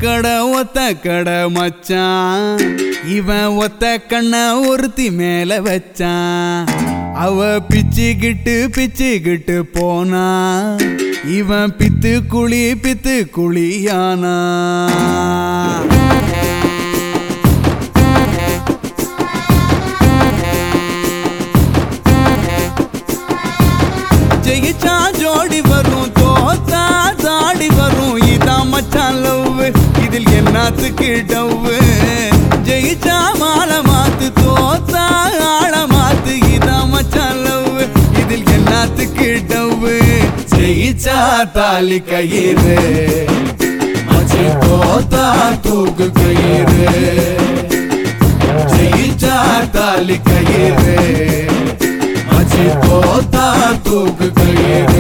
கடை ஒத்த கடை மச்சான் இவன் ஒத்த கண்ண ஒருத்தி மேல வச்சான் அவ பிச்சுக்கிட்டு பிச்சுக்கிட்டு போனா இவன் பித்து குழி பித்து குழியானா ஜெயிச்சா ஜோடி வரும் தோத்தா தாடி வரும் இதான் மச்சான் லவ் இதில் என்னத்துக்கு டவ்வு ஜெயிச்சா மாலை மாத்து தோத்தா ஆள மாத்து இதான் மச்சான் லவ் இதில் என்னத்துக்கு டவ்வு ஜெயிச்சா தாலி கயிறு மச்சி தோத்தா தூக்கு கயிறு ஜெயிச்சா தாலி கயிறு மச்சி தோத்தா தூக்கு கயிறு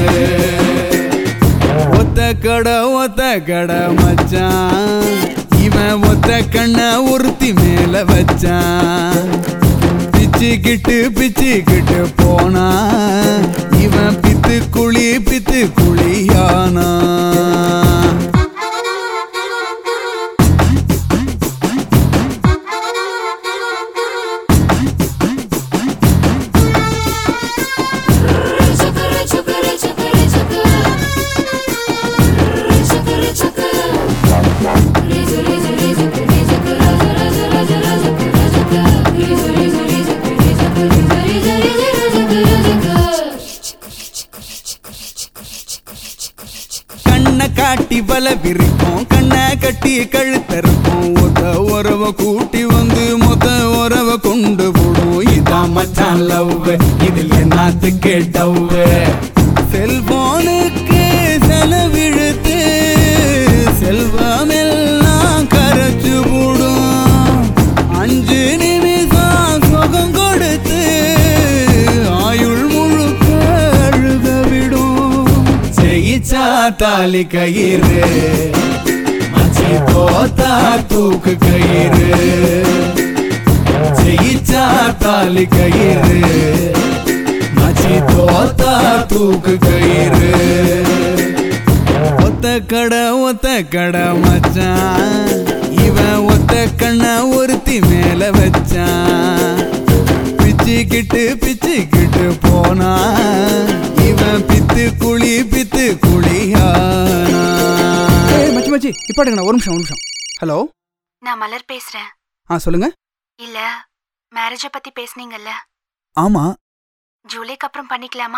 ஒத்த கடை ஒத்த கடை மச்சான் இவன் ஒத்த கண்ண ஒருத்தி மேல வச்சான் பிச்சுக்கிட்டு பிச்சுக்கிட்டு போனா இவன் பித்து குழி பித்து குழியானா கண்ணை காட்டி வல விரிக்கும் கண்ணை கட்டி கழுத்தறுக்கும் ஒத்த உறவ கூட்டி வந்து மொத்த உறவ கொண்டு போடும் இதான் மச்சான் லவ் இதில் என்னத்துக்கு டவ் செல்போனுக்கு செலவிழுத்து செல்வமெல்லாம் கரைச்சு போடும் அஞ்சு நிமிஷம் சுகம் கொடுத்து ஆயுள் முழுக்க அழுக விடும் ஜெயிச்சா தாலி கயிறு மச்சி தோத்தா தூக்கு கயிறு ஜெயிச்சா தாலி கயிறு மச்சி தோத்தா தூக்கு கயிறு ஒத்த கடை ஒத்த கடை மச்சான் இவன் ஒத்த கண்ண ஒருத்தி மேல வச்சான் பிச்சுக்கிட்டு பிச்சுக்கிட்டு போனா இவன் பித்து குழி பித்து குழியானா ஏய் மச்சி மச்சி இப்போ எடுங்கண்ணா ஒரு நிமிஷம் ஒரு நிமிஷம் ஹலோ நான் மலர் பேசுறேன் ஆ சொல்லுங்க இல்ல மேரேஜ பத்தி பேசுனீங்கல்ல ஆமா ஜூலைக்கு அப்புறம் பண்ணிக்கலாமா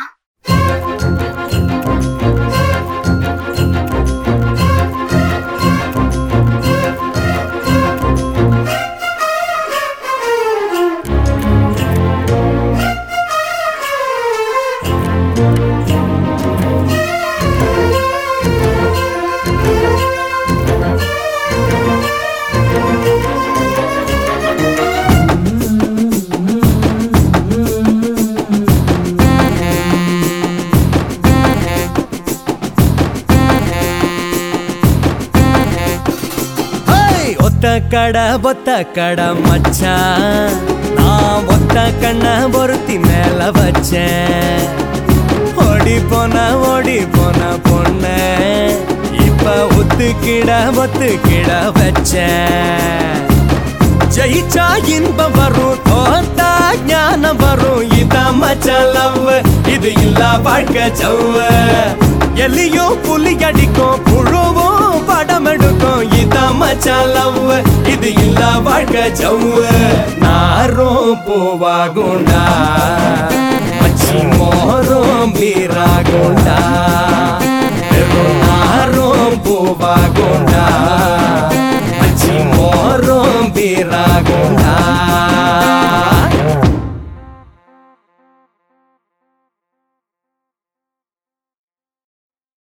ஹேய்! ஒத்த கட ஒத்த கட மச்சான் நான் ஒத்த கண்ண பொருத்தி மேல வச்சேன் ஓடி போன ஓடி போன பொண்ண இப்ப ஒத்துக்கிட ஒத்துக்கிட வச்சேன் ஜெயிச்சா இன்பம் வரும் தோத்தா ஞானம் வரும் இதான் மச்சான் லவ் இது இல்ல வாழ்க்கை சவ்வு எலியும் புலி அடிக்கும் புழுவும் படம் எடுக்கும் இதான் மச்சான் லவ் இது இல்ல வாழ்க்கை சவ்வு நாரும் பூவாகுண்டா மச்சி மோரும் பீராகுண்டா வெறும் நாரும் பூவாகுண்டா